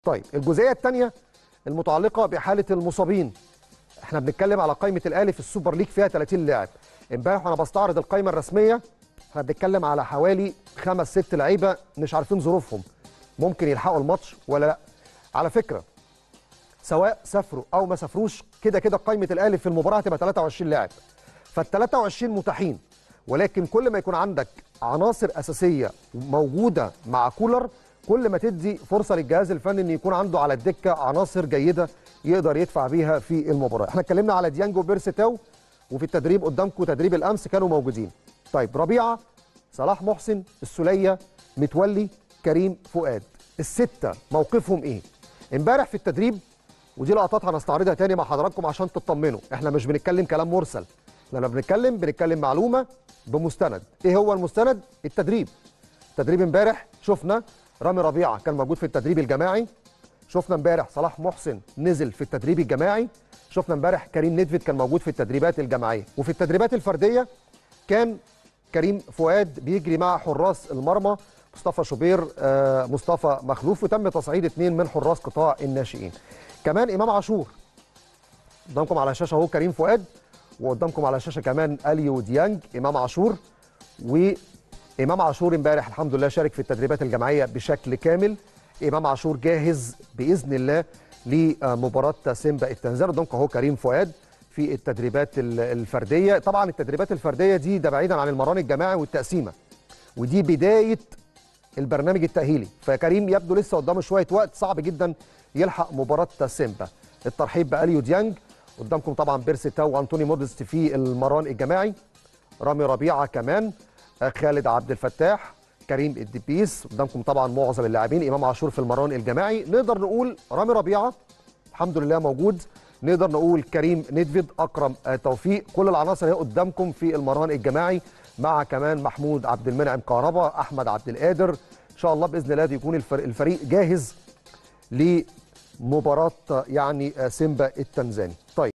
طيب الجزئيه الثانيه المتعلقه بحاله المصابين احنا بنتكلم على قائمه الاهلي في السوبر ليج فيها 30 لاعب امبارح وانا بستعرض القائمه الرسميه احنا بنتكلم على حوالي خمس ست لعيبه مش عارفين ظروفهم ممكن يلحقوا الماتش ولا لا على فكره سواء سافروا او ما سافروش كده كده قائمه الاهلي في المباراه هتبقى 23 لاعب فال 23 متاحين ولكن كل ما يكون عندك عناصر اساسيه موجوده مع كولر كل ما تدي فرصه للجهاز الفني ان يكون عنده على الدكه عناصر جيده يقدر يدفع بيها في المباراه احنا اتكلمنا على ديانجو بيرستاو وفي التدريب قدامكم تدريب الامس كانوا موجودين طيب ربيعه صلاح محسن السوليه متولي كريم فؤاد السته موقفهم ايه امبارح في التدريب ودي لقطات هنستعرضها تاني مع حضراتكم عشان تطمنوا احنا مش بنتكلم كلام مرسل لما بنتكلم بنتكلم معلومه بمستند ايه هو المستند التدريب تدريب امبارح شفنا رامي ربيعه كان موجود في التدريب الجماعي شفنا امبارح صلاح محسن نزل في التدريب الجماعي شفنا امبارح كريم ندفد كان موجود في التدريبات الجماعيه وفي التدريبات الفرديه كان كريم فؤاد بيجري مع حراس المرمى مصطفى شوبير آه، مصطفى مخلوف وتم تصعيد اثنين من حراس قطاع الناشئين كمان امام عاشور قدامكم على الشاشه اهو كريم فؤاد وقدامكم على الشاشه كمان اليو ديانج امام عاشور وامام عاشور امبارح الحمد لله شارك في التدريبات الجماعيه بشكل كامل امام عاشور جاهز باذن الله لمباراه سيمبا التنزاني قدامكم اهو كريم فؤاد في التدريبات ال- الفرديه طبعا التدريبات الفرديه دي ده بعيدا عن المران الجماعي والتقسيمه ودي بدايه البرنامج التأهيلي فكريم يبدو لسه قدامه شوية وقت صعب جدا يلحق مباراة سيمبا الترحيب بأليو ديانج قدامكم طبعا بيرسي تاو وأنتوني مودست في المران الجماعي رامي ربيعة كمان آه، خالد عبد الفتاح كريم الدبيس قدامكم طبعا معظم اللاعبين إمام عاشور في المران الجماعي نقدر نقول رامي ربيعة الحمد لله موجود نقدر نقول كريم ندفد اكرم آه، توفيق كل العناصر هي قدامكم في المران الجماعي مع كمان محمود عبد المنعم كهربا احمد عبد القادر ان شاء الله باذن الله يكون الفريق, الفريق جاهز لمباراه آه، يعني آه، سيمبا التنزاني طيب